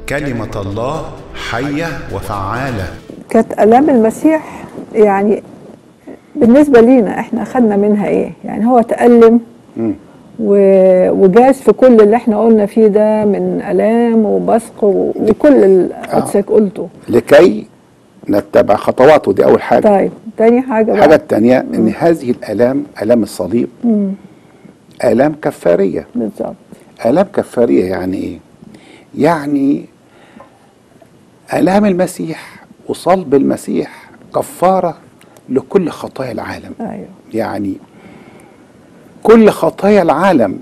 كلمة الله حية وفعالة كانت الام المسيح يعني بالنسبه لينا احنا اخذنا منها ايه يعني هو تالم و- وجاز في كل اللي احنا قلنا فيه ده من الام وبصق و- وكل اللي حضرتك قلته لكي نتبع خطواته دي اول حاجه طيب تاني حاجه الحاجه بقى الثانيه ان هذه الالام الام الصليب الام كفاريه بالظبط آلام كفارية يعني إيه؟ يعني آلام المسيح وصلب المسيح كفارة لكل خطايا العالم ايوه يعني كل خطايا العالم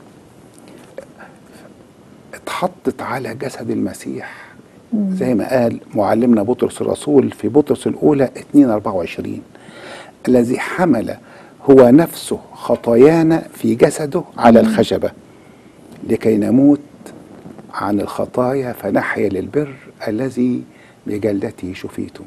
اتحطت على جسد المسيح زي ما قال معلمنا بطرس الرسول في بطرس الأولى 2 24 الذي حمل هو نفسه خطايانا في جسده على الخشبة لكي نموت عن الخطايا فنحيا للبر الذي بجلدته شفيتم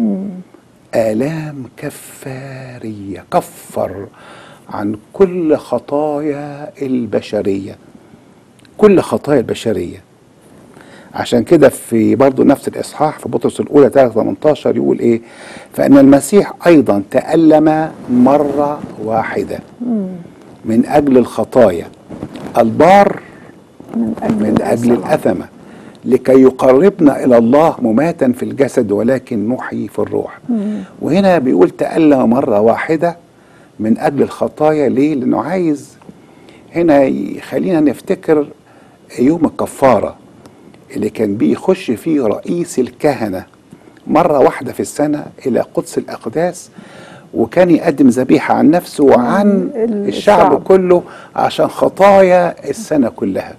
آلام كفارية كفر عن كل خطايا البشرية كل خطايا البشرية عشان كده في برضه نفس الإصحاح في بطرس الأولى 3 18 يقول إيه فإن المسيح أيضا تألم مرة واحدة من أجل الخطايا البار من اجل من أجل الأسرة. الأثمة لكي يقربنا إلى الله مماتا في الجسد ولكن نحيي في الروح وهنا بيقول تألم مرة واحدة من أجل الخطايا ليه؟ لأنه عايز هنا يخلينا نفتكر يوم الكفارة اللي كان بيخش فيه رئيس الكهنة مرة واحدة في السنة إلى قدس الأقداس وكان يقدم ذبيحة عن نفسه وعن ال- الشعب الشعب. كله عشان خطايا السنة كلها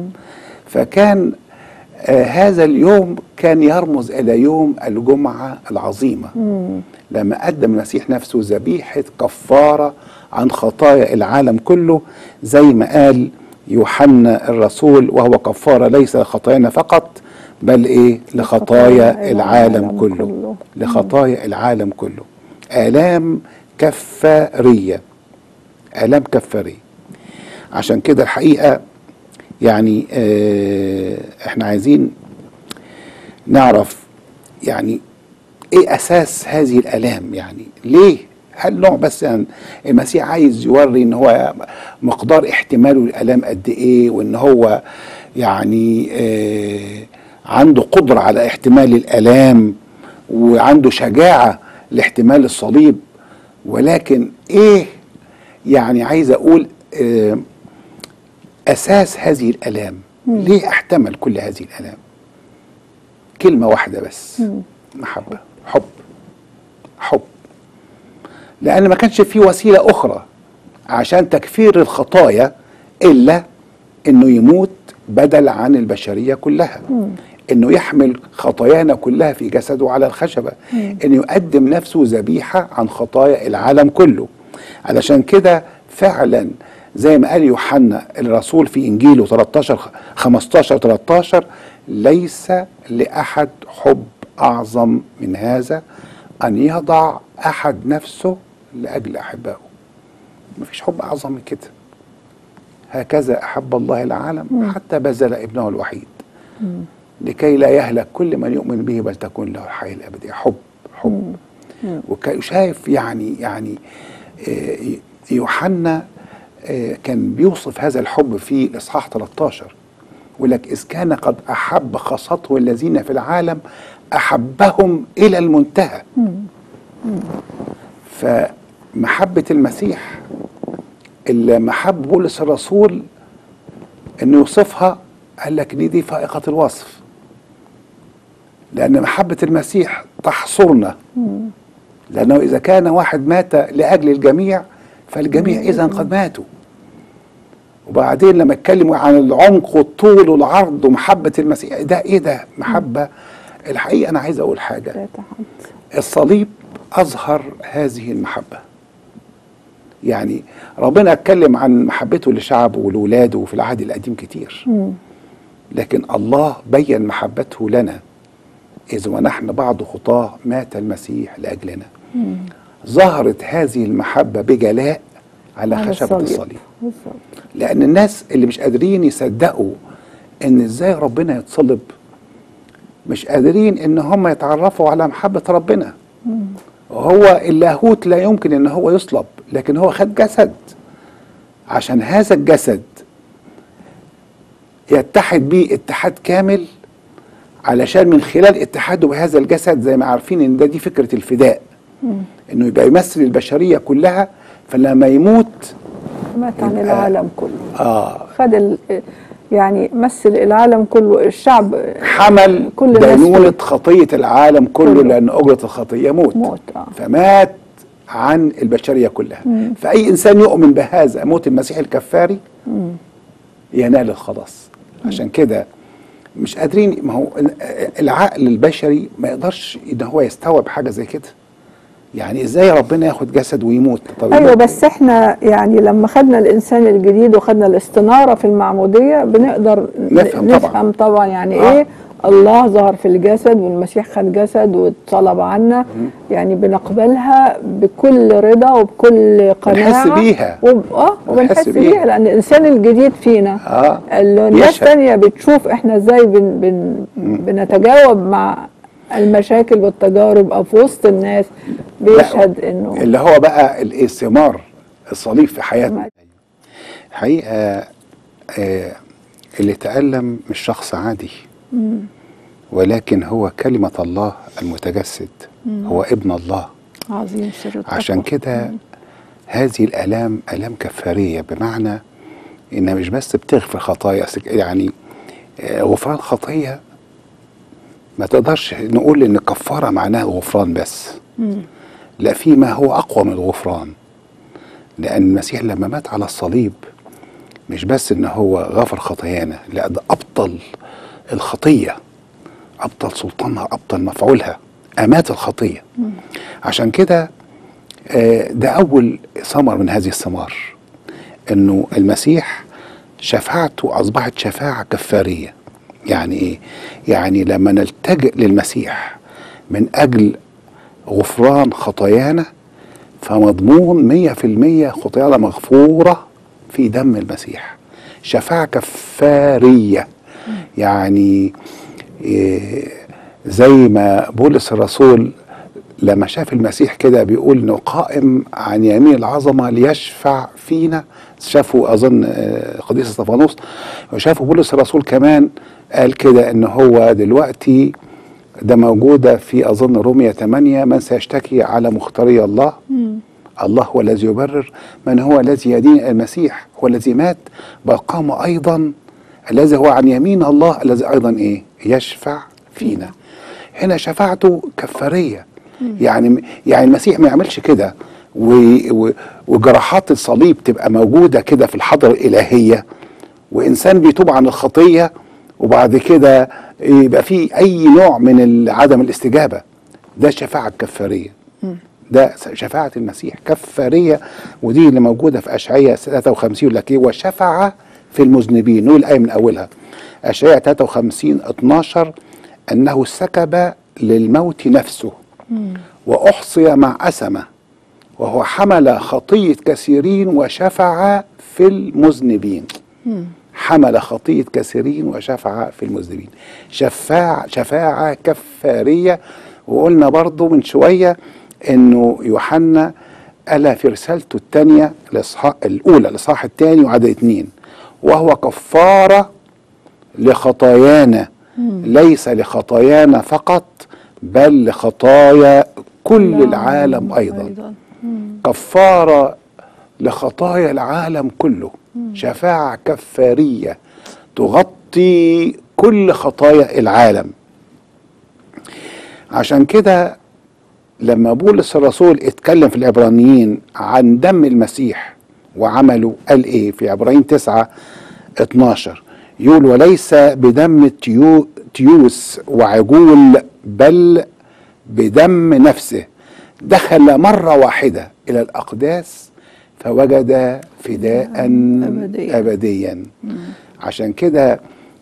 فكان آه هذا اليوم كان يرمز إلى يوم الجمعة العظيمة لما قدم المسيح نفسه ذبيحة كفارة عن خطايا العالم كله زي ما قال يوحنا الرسول وهو كفارة ليس لخطايانا فقط بل إيه لخطايا العالم كله لخطايا العالم كله آلام كفارية آلام كفارية عشان كده الحقيقة يعني آه احنا عايزين نعرف يعني ايه اساس هذه الالام يعني ليه هل نوع بس يعني المسيح عايز يوري ان هو مقدار احتماله للالام قد ايه وان هو يعني آه عنده قدره على احتمال الالام وعنده شجاعه لاحتمال الصليب ولكن ايه يعني عايز اقول آه اساس هذه الالام ليه احتمل كل هذه الالام كلمه واحده بس محبه حب حب لان ما كانش في وسيله اخرى عشان تكفير الخطايا الا انه يموت بدل عن البشريه كلها انه يحمل خطايانا كلها في جسده على الخشبه انه يقدم نفسه ذبيحه عن خطايا العالم كله علشان كده فعلا زي ما قال يوحنا الرسول في انجيله 13 15 13 ليس لاحد حب اعظم من هذا ان يضع احد نفسه لاجل احبائه مفيش حب اعظم من كده هكذا احب الله العالم حتى بذل ابنه الوحيد لكي لا يهلك كل من يؤمن به بل تكون له الحياه الابديه حب حب وشايف يعني يعني آه، يوحنا آه، كان بيوصف هذا الحب في الاصحاح 13 يقول لك اذ كان قد احب خاصته الذين في العالم احبهم الى المنتهى فمحبه المسيح اللي محب بولس الرسول انه يوصفها قال لك دي دي فائقه الوصف لان محبه المسيح تحصرنا لانه اذا كان واحد مات لاجل الجميع فالجميع اذا قد ماتوا وبعدين لما اتكلموا عن العمق والطول والعرض ومحبه المسيح ده ايه ده محبه الحقيقه انا عايز اقول حاجه لا تحد الصليب اظهر هذه المحبه يعني ربنا اتكلم عن محبته لشعبه ولولاده في العهد القديم كتير لكن الله بين محبته لنا إذ ونحن بعض خطاه مات المسيح لأجلنا ظهرت هذه المحبة بجلاء على على خشبة الصليب. الصليب بالظبط لأن الناس اللي مش قادرين يصدقوا إن إزاي ربنا يتصلب مش قادرين ان هم يتعرفوا على محبة ربنا وهو اللاهوت لا يمكن ان هو يصلب لكن هو خد جسد عشان هذا الجسد يتحد بيه اتحاد كامل علشان من خلال اتحاده بهذا الجسد زي ما عارفين ان ده دي فكرة الفداء انه يبقى يمثل البشرية كلها فلما يموت مات عن يبقى- العالم كله اه خد ال يعني مثل العالم كله الشعب حمل كل الناس دينونة خطية العالم كله, كله. لأن أجرة الخطية موت موت اه فمات عن البشرية كلها فأي إنسان يؤمن بهذا موت المسيح الكفاري ينال الخلاص عشان كده مش قادرين ما هو العقل البشري ما يقدرش ان هو يستوعب حاجه زي كده يعني ازاي ربنا ياخد جسد ويموت طب ايوه يموت بس احنا يعني لما خدنا الانسان الجديد وخدنا الاستناره في المعموديه بنقدر ن- نفهم طبعاً. نفهم طبعا يعني آه. ايه الله ظهر في الجسد والمسيح خد جسد واتصلب عنا يعني بنقبلها بكل رضا وبكل قناعه بنحس بيها. وب... اه وبنحس بنحس بيها. بيها. لان الانسان الجديد فينا اه اللي الناس يشهد. تانية بتشوف احنا ازاي بن بن بنتجاوب مع المشاكل والتجارب او في وسط الناس بيشهد انه اللي هو بقى الايه ثمار الصليب في حياتنا حقيقه آه اللي تألم مش شخص عادي ولكن هو كلمة الله المتجسد هو ابن الله عظيم سر التقوى. عشان كده هذه الآلام آلام كفارية بمعنى إنها مش بس بتغفر خطايا سك- يعني آه، غفران خطية ما تقدرش نقول إن الكفارة معناها غفران بس لا في ما هو أقوى من الغفران لأن المسيح لما مات على الصليب مش بس إن هو غفر خطايانا لا ده أبطل الخطية أبطل سلطانها أبطل مفعولها أمات الخطية عشان كده آه، ده أول ثمر من هذه الثمار إنه المسيح شفاعته أصبحت شفاعة كفارية يعني إيه؟ يعني لما نلتجئ للمسيح من أجل غفران خطايانا فمضمون مية في المية خطايانا مغفورة في دم المسيح شفاعة كفارية يعني إيه زي ما بولس الرسول لما شاف المسيح كده بيقول انه قائم عن يمين العظمه ليشفع فينا شافوا اظن آه، قديس استفانوس وشافوا بولس الرسول كمان قال كده ان هو دلوقتي ده موجوده في اظن رومية 8 من سيشتكي على مختاري الله الله هو الذي يبرر من هو الذي يدين المسيح هو الذي مات بل قام ايضا الذي هو عن يمين الله الذي ايضا ايه يشفع فينا هنا شفاعته كفاريه يعني يعني المسيح ما يعملش كده و- و- وجراحات الصليب تبقى موجوده كده في الحضره الالهيه وانسان بيتوب عن الخطيه وبعد كده يبقى في اي نوع من عدم الاستجابه ده شفاعه كفاريه ده شفاعة المسيح كفارية ودي اللي موجودة في أشعية 53 يقول لك إيه وشفع في المذنبين نقول الآية من أولها أشعية 53 12 أنه سكب للموت نفسه وأحصي مع أسمة وهو حمل خطية كثيرين وشفع في المذنبين حمل خطية كثيرين وشفع في المذنبين شفاع شفاعة كفارية وقلنا برضو من شوية انه يوحنا قالها في رسالته الثانية الإصحاح الأولى الإصحاح الثاني وعدد اتنين وهو كفارة لخطايانا ليس لخطايانا فقط بل لخطايا كل العالم أيضا كفارة لخطايا العالم كله شفاعة كفارية تغطي كل خطايا العالم عشان كده لما بولس الرسول اتكلم في العبرانيين عن دم المسيح وعمله قال ايه في عبرانيين 9 12 يقول وليس بدم تيو تيوس وعجول بل بدم نفسه دخل مرة واحدة إلى الأقداس فوجد فداء أبدياً. أبديا عشان كده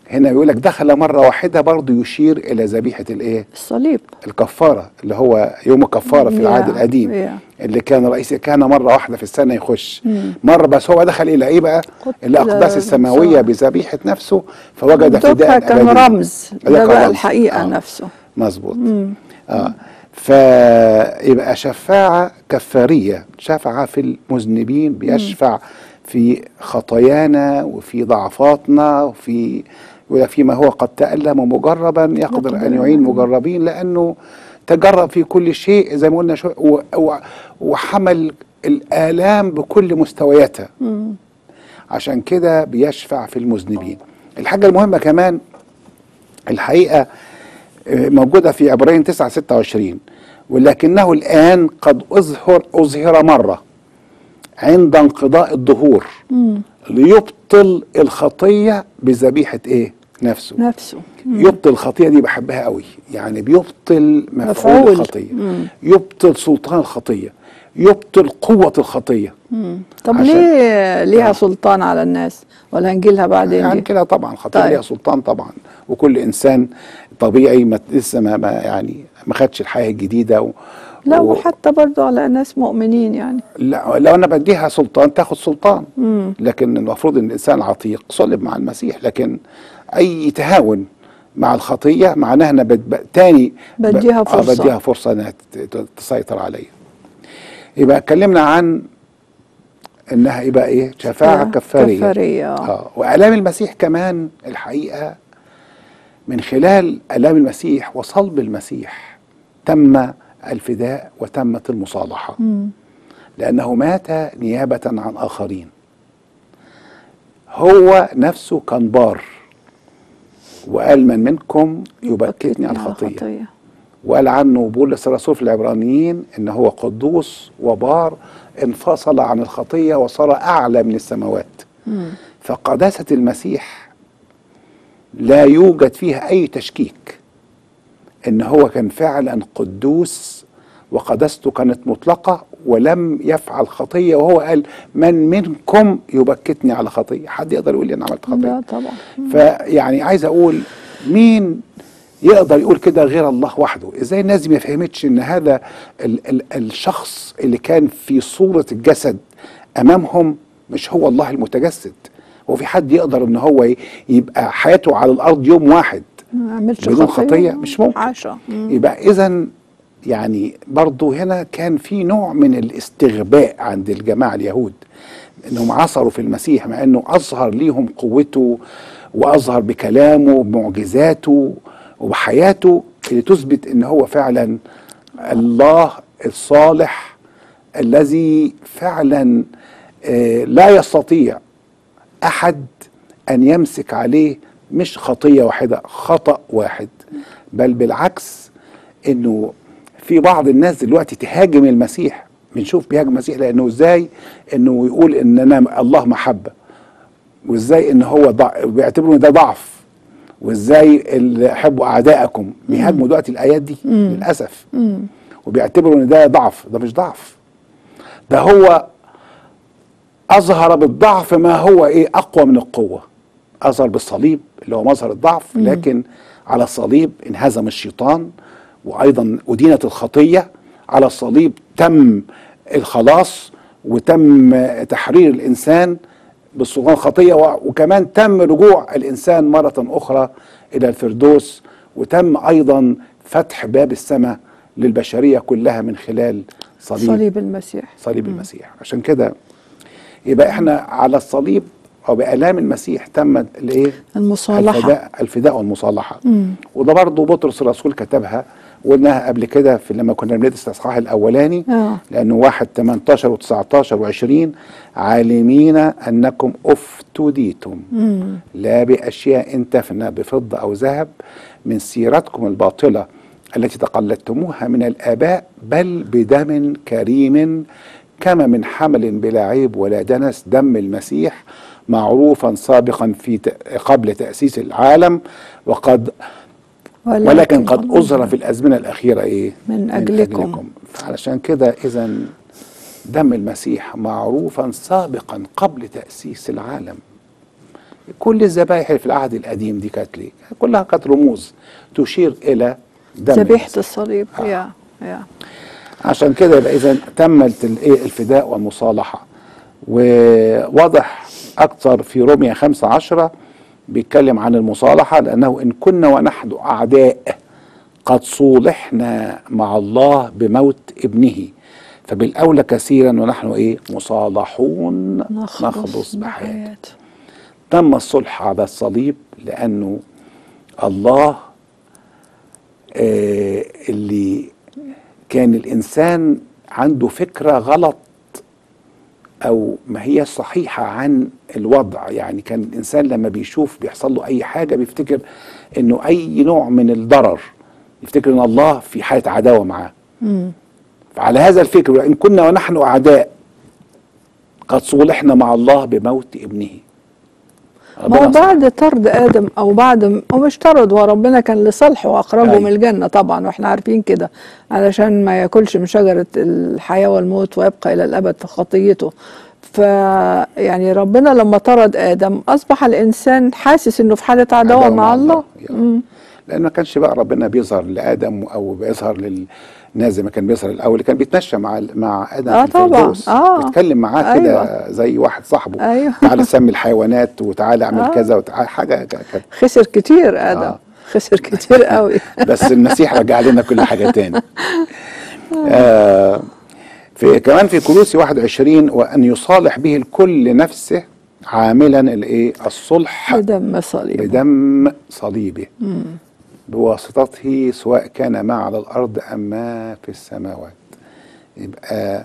هنا بيقول لك دخل مره واحده برضه يشير الى ذبيحه الايه الصليب الكفاره اللي هو يوم الكفاره في العهد يا- القديم يا. اللي كان رئيس الكهنه مره واحده في السنه يخش مره بس هو دخل الى ايه بقى قلت الاقداس لا، السماويه بصراحة. بذبيحه نفسه فوجد دوكها فداء كان أبدياً. رمز ده ده كان بقى رمز. الحقيقة آه. نفسه مظبوط اه فيبقى شفاعة كفارية شفعة في المذنبين بيشفع في خطايانا وفي ضعفاتنا وفي ولا فيما هو قد تألم مجربا يقدر أن يعين مجربين لأنه تجرب في كل شيء زي ما قلنا شو و- و- وحمل الآلام بكل مستوياتها عشان كده بيشفع في المذنبين الحاجة المهمة كمان الحقيقة آه، موجودة في عبرين 9 26 ولكنه الآن قد أظهر أظهر مرة عند انقضاء الظهور ليبطل الخطية بذبيحة إيه؟ نفسه نفسه يبطل الخطية دي بحبها قوي يعني بيبطل مفعول مفعول. الخطية يبطل سلطان الخطية يبطل قوة الخطية طب عشان- ليه ليها آه. سلطان على الناس ولا هنجيلها بعدين يعني دي؟ كده طبعا خطية طيب. ليها سلطان طبعا وكل انسان طبيعي ما لسه ما ما يعني ما خدش الحياه الجديده و لا و- وحتى برضو على ناس مؤمنين يعني لا لو انا بديها سلطان تاخد سلطان لكن المفروض ان الانسان العتيق صلب مع المسيح لكن اي تهاون مع الخطيه معناها انا بد... ب- تاني ب- بديها آه فرصة. بديها فرصه انها ت- ت- تسيطر عليا يبقى اتكلمنا عن انها يبقى ايه شفاعه شفاعة كفاريه كفارية. اه والام المسيح كمان الحقيقه من خلال الام المسيح وصلب المسيح تم الفداء وتمت المصالحه لأنه مات نيابة عن آخرين هو نفسه كان بار وقال من منكم يبكتني على الخطية وقال عنه بولس الرسول في العبرانيين ان هو قدوس وبار انفصل عن الخطيه وصار اعلى من السماوات فقداسه المسيح لا يوجد فيها اي تشكيك ان هو كان فعلا قدوس وقداسته كانت مطلقه ولم يفعل خطيه وهو قال من منكم يبكتني على خطيه حد يقدر يقول لي انا عملت خطيه لا طبعا فيعني عايز اقول مين يقدر يقول كده غير الله وحده ازاي الناس دي ما فهمتش ان هذا ال ال الشخص اللي كان في صورة الجسد امامهم مش هو الله المتجسد هو في حد يقدر ان هو ي- يبقى حياته على الارض يوم واحد ما عملش بدون خطية مش ممكن عشا يبقى اذا يعني برضو هنا كان في نوع من الاستغباء عند الجماعة اليهود انهم عصروا في المسيح مع انه اظهر ليهم قوته واظهر بكلامه وبمعجزاته وبحياته اللي تثبت ان هو فعلا الله الصالح الذي فعلا آه، لا يستطيع احد ان يمسك عليه مش خطيه واحده خطا واحد بل بالعكس انه في بعض الناس دلوقتي تهاجم المسيح بنشوف بيهاجم المسيح لانه ازاي انه يقول ان انا الله محبه وازاي ان هو ضع... بيعتبروا ان ده ضعف وازاي اللي حبوا اعدائكم بيهاجموا دلوقتي الايات دي للاسف وبيعتبروا ان ده ضعف ده مش ضعف ده هو اظهر بالضعف ما هو ايه اقوى من القوه اظهر بالصليب اللي هو مظهر الضعف لكن على الصليب انهزم الشيطان وايضا ادينت الخطيه على الصليب تم الخلاص وتم تحرير الانسان بالسلطان الخطيه و- وكمان تم رجوع الانسان مره اخرى الى الفردوس وتم ايضا فتح باب السماء للبشريه كلها من خلال صليب صليب المسيح صليب المسيح عشان كده يبقى احنا على الصليب او بالام المسيح تم الايه المصالحة. الفداء الفداء والمصالحه وده برضه بطرس الرسول كتبها وقلناها قبل كده في لما كنا بندرس الاصحاح الاولاني آه. لانه واحد 18 و19 و20 عالمين انكم افتديتم لا باشياء تفنى بفضه او ذهب من سيرتكم الباطله التي تقلدتموها من الاباء بل بدم كريم كما من حمل بلا عيب ولا دنس دم المسيح معروفا سابقا في ت- قبل تاسيس العالم وقد ولكن قد الله أظهر في الأزمنة الأخيرة إيه؟ من أجلكم. فعلشان كده إذا دم المسيح معروفا سابقا قبل تأسيس العالم كل الذبائح اللي في العهد القديم دي كانت ليه كلها كانت رموز تشير الى دم ذبيحه المسيح. الصليب يا يا عشان كده يبقى اذا تمت الايه الفداء والمصالحه وواضح اكثر في روميا 15 بيتكلم عن المصالحه لانه ان كنا ونحن اعداء قد صولحنا مع الله بموت ابنه فبالاولى كثيرا ونحن ايه مصالحون نخلص بحياه تم الصلح على الصليب لانه الله آه اللي كان الانسان عنده فكره غلط او ما هي صحيحه عن الوضع يعني كان الانسان لما بيشوف بيحصل له اي حاجه بيفتكر انه اي نوع من الضرر يفتكر ان الله في حاله عداوه معاه فعلى هذا الفكر وان كنا ونحن اعداء قد صولحنا مع الله بموت ابنه ما هو ربنا بعد طرد ادم او بعد م- هو مش طرد هو ربنا كان لصالحه واخرجه أيوة. من الجنه طبعا واحنا عارفين كده علشان ما ياكلش من شجره الحياه والموت ويبقى الى الابد في خطيته ف يعني ربنا لما طرد ادم اصبح الانسان حاسس انه في حاله عداوه مع الله يا. لان ما كانش بقى ربنا بيظهر لادم او بيظهر للناس زي ما كان بيظهر الاول كان بيتمشى مع مع ادم آه في طبعا. الفردوس آه. بيتكلم معاه كده أيوة. زي واحد صاحبه أيوة. تعالى سمي الحيوانات وتعالى اعمل آه. كذا وتعالى حاجه ك- كانت خسر كتير ادم آه. خسر كتير قوي بس المسيح رجع لنا كل حاجه تاني آه في كمان في كولوسي 21 وان يصالح به الكل نفسه عاملا الايه الصلح بدم صليب بدم صليبه بواسطته سواء كان ما على الارض ام ما في السماوات يبقى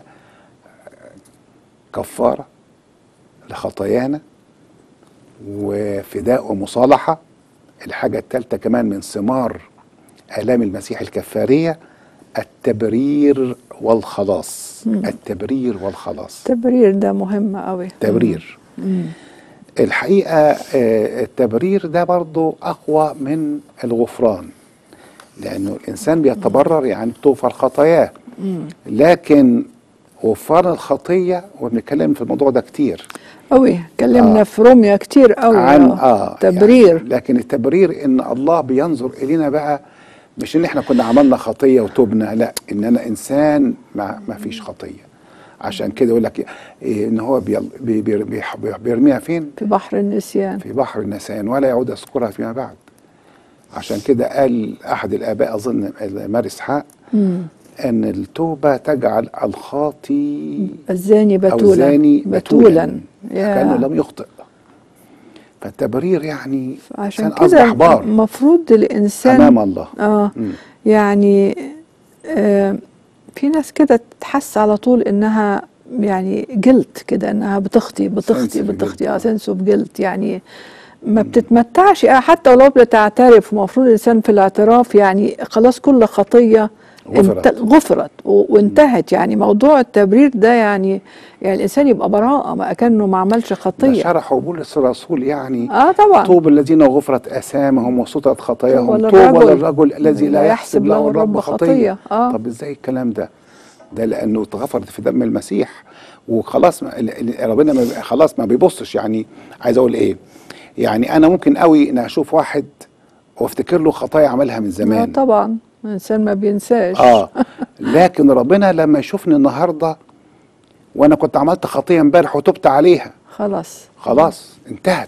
كفاره لخطايانا وفداء ومصالحه الحاجه الثالثه كمان من ثمار الام المسيح الكفاريه التبرير والخلاص التبرير والخلاص التبرير ده مهم قوي تبرير الحقيقة آه، التبرير ده برضو أقوى من الغفران لأنه الإنسان بيتبرر يعني تغفر خطاياه لكن غفران الخطية وبنتكلم في الموضوع ده كتير قوي اتكلمنا آه. في روميا كتير قوي عن آه تبرير يعني لكن التبرير إن الله بينظر إلينا بقى مش إن إحنا كنا عملنا خطية وتوبنا لا إن أنا إنسان ما, ما فيش خطية عشان كده يقول لك إيه إن هو بيل- بي- بي- بي- بيرميها فين؟ في بحر النسيان في بحر النسيان ولا يعود يذكرها فيما بعد عشان كده قال احد الاباء اظن مار اسحاق ان التوبه تجعل الخاطي الزاني او بتولا زاني بتولا كانه يا. لم يخطئ فالتبرير يعني عشان إنسان كده اصبح بار المفروض الانسان امام الله اه مم. يعني آه في ناس كده تحس على طول انها يعني جلد كده انها بتخطي بتخطي Sensitive بتخطي guilt. اه سنس اوف جلد يعني ما بتتمتعش آه، حتى ولو بتعترف المفروض الانسان في الاعتراف يعني خلاص كل خطيه غفرت. انت- غفرت و- وانتهت يعني موضوع التبرير ده يعني يعني الانسان يبقى براءه ما كانه ما عملش ده خطيه شرحه بولس الرسول يعني اه طبعا طوب الذين غفرت اثامهم وسطرت خطاياهم طوبى طوبى للرجل للرجل الذي لا يحسب له الرب خطيه خطية. آه. طب ازاي الكلام ده ده لانه اتغفرت في دم المسيح وخلاص ما ال- ال- ربنا ما بي- خلاص ما بيبصش يعني عايز اقول ايه يعني انا ممكن قوي ان اشوف واحد وافتكر له خطايا عملها من آه زمان طبعا الانسان ما بينساش اه لكن ربنا لما يشوفني النهارده وانا كنت عملت خطيه امبارح وتبت عليها خلاص خلاص انتهت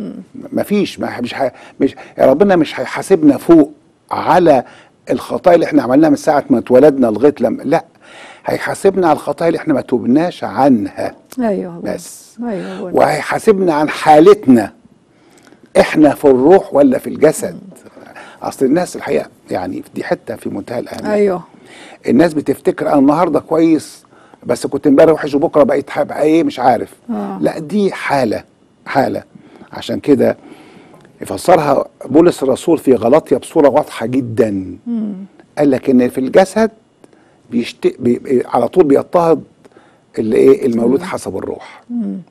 مفيش ما مش ح... مش يا ربنا مش هيحاسبنا فوق على الخطايا اللي احنا عملناها من ساعه ما اتولدنا لغايه لما لا هيحاسبنا على الخطايا اللي احنا ما توبناش عنها ايوه بس ايوه بقول. وهيحاسبنا عن حالتنا احنا في الروح ولا في الجسد اصل الناس الحقيقه يعني دي حته في منتهى الاهميه ايوه الناس بتفتكر انا النهارده كويس بس كنت امبارح وحش وبكره بقيت هبقى ايه مش عارف آه. لا دي حاله حاله عشان كده يفسرها بولس الرسول في غلطية بصوره واضحه جدا قال لك ان في الجسد بيشت... بي... بي... على طول بيضطهد اللي ايه المولود حسب الروح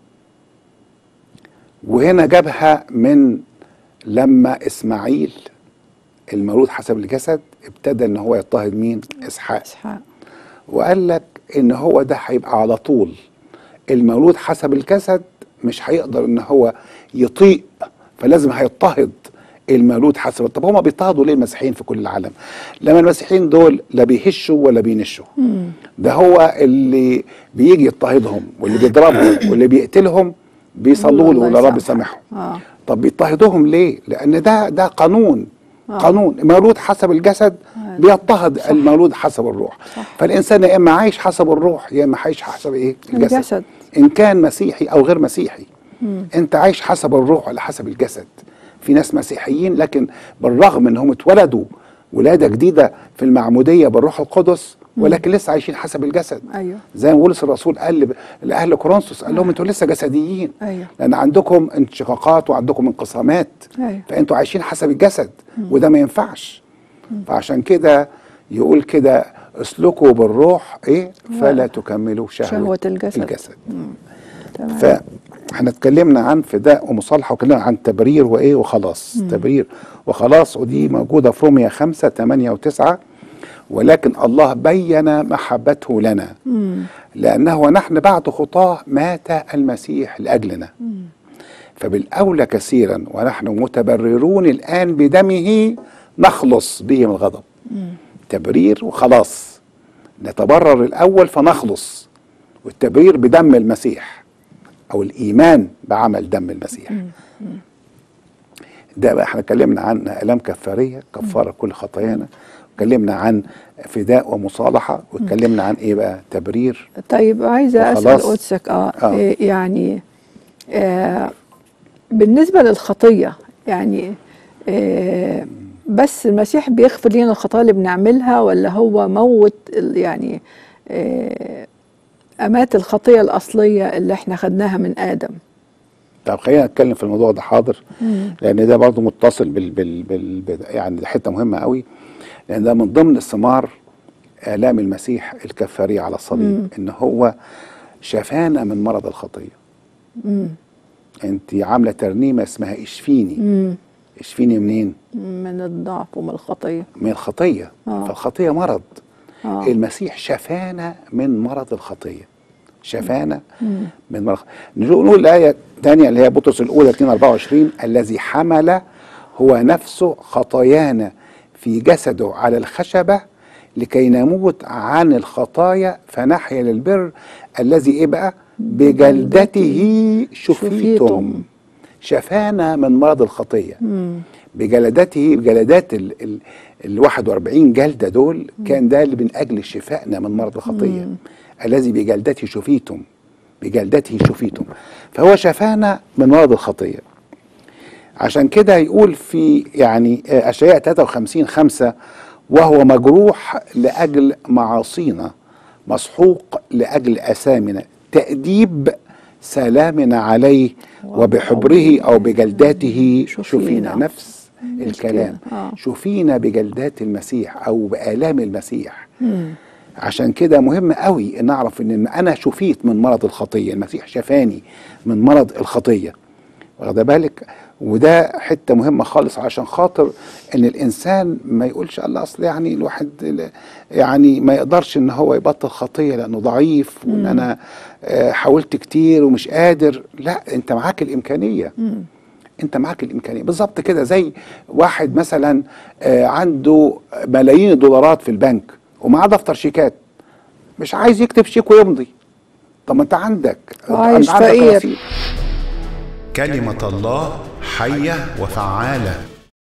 وهنا جابها من لما اسماعيل المولود حسب الجسد ابتدى ان هو يضطهد مين اسحاق اسحاق وقال لك ان هو ده هيبقى على طول المولود حسب الجسد مش هيقدر ان هو يطيق فلازم هيضطهد المولود حسب طب هما بيضطهدوا ليه المسيحيين في كل العالم لما المسيحيين دول لا بيهشوا ولا بينشوا ده هو اللي بيجي يضطهدهم واللي بيضربهم واللي بيقتلهم بيصلوا له الله ولا رب يسامحه. يسامحهم آه. طب بيضطهدوهم ليه لان ده ده قانون آه. قانون المولود حسب الجسد بيضطهد المولود حسب الروح فالانسان يا اما عايش حسب الروح يا اما عايش حسب ايه الجسد. ان كان مسيحي او غير مسيحي انت عايش حسب الروح ولا حسب الجسد في ناس مسيحيين لكن بالرغم انهم اتولدوا ولاده جديده في المعموديه بالروح القدس ولكن لسه عايشين حسب الجسد أيوه. زي ما بولس الرسول قال ل- لاهل كورنثوس قال لهم انتوا لسه جسديين أيوه. لان عندكم انشقاقات وعندكم انقسامات أيوه. فانتوا عايشين حسب الجسد وده ما ينفعش فعشان كده يقول كده اسلكوا بالروح ايه فلا تكملوا شهوة, شهوة الجسد. الجسد تمام فاحنا اتكلمنا عن فداء ومصالحة وكلمنا عن تبرير وايه وخلاص تبرير وخلاص ودي موجودة في رومية خمسة ثمانية وتسعة ولكن الله بين محبته لنا لأنه ونحن بعد خطاه مات المسيح لأجلنا فبالأولى كثيرا ونحن متبررون الآن بدمه نخلص به من الغضب تبرير وخلاص نتبرر الأول فنخلص والتبرير بدم المسيح أو الإيمان بعمل دم المسيح ده بقى احنا اتكلمنا عن آلام كفارية كفارة كل خطايانا اتكلمنا عن فداء ومصالحة واتكلمنا عن ايه بقى تبرير طيب عايزه اسال وخلاص. قدسك اه, آه. إيه يعني آه بالنسبه للخطيه يعني آه بس المسيح بيغفر لنا الخطايا اللي بنعملها ولا هو موت ال- يعني آه امات الخطيه الاصليه اللي احنا خدناها من ادم طب خلينا نتكلم في الموضوع ده حاضر لان ده برضو متصل بال, بال, بال, بال يعني دي حته مهمه قوي لان ده من ضمن ثمار الام المسيح الكفاريه على الصليب ان هو شفانا من مرض الخطيه انت عامله ترنيمه اسمها اشفيني اشفيني منين من الضعف ومن الخطيه من الخطيه آه. فالخطيه مرض آه. المسيح شفانا من مرض الخطيه شفانا من مرض نقول نقول الايه الثانيه اللي هي بطرس الاولى 2 24 الذي حمل هو نفسه خطايانا في جسده على الخشبه لكي نموت عن الخطايا فنحيا للبر الذي ايه بقى بجلدته شفيتم شفيتم. شفانا من مرض الخطيه بجلدته بجلدات ال ال ال 41 جلده دول كان ده اللي من اجل شفائنا من مرض الخطيه الذي بجلدته شفيتم بجلدته شفيتم فهو شفانا من مرض الخطيه عشان كده يقول في يعني آه، اشعياء 53 5 وهو مجروح لاجل معاصينا مسحوق لاجل اثامنا تاديب سلامنا عليه وبحبره او بجلداته شفينا. شفينا نفس الكلام آه. شفينا بجلدات المسيح او بالام المسيح عشان كده مهم قوي ان اعرف ان انا شفيت من مرض الخطيه المسيح شفاني من مرض الخطيه واخد بالك وده حته مهمه خالص عشان خاطر ان الانسان ما يقولش الله اصل يعني الواحد ل- يعني ما يقدرش ان هو يبطل خطيه لانه ضعيف وان انا آه، حاولت كتير ومش قادر لا انت معاك الامكانيه انت معاك الامكانيه بالظبط كده زي واحد مثلا آه، عنده ملايين الدولارات في البنك ومعاه دفتر شيكات مش عايز يكتب شيك ويمضي طب ما انت عندك وعايش عندك فقير. رصيد. كلمة الله حية وفعالة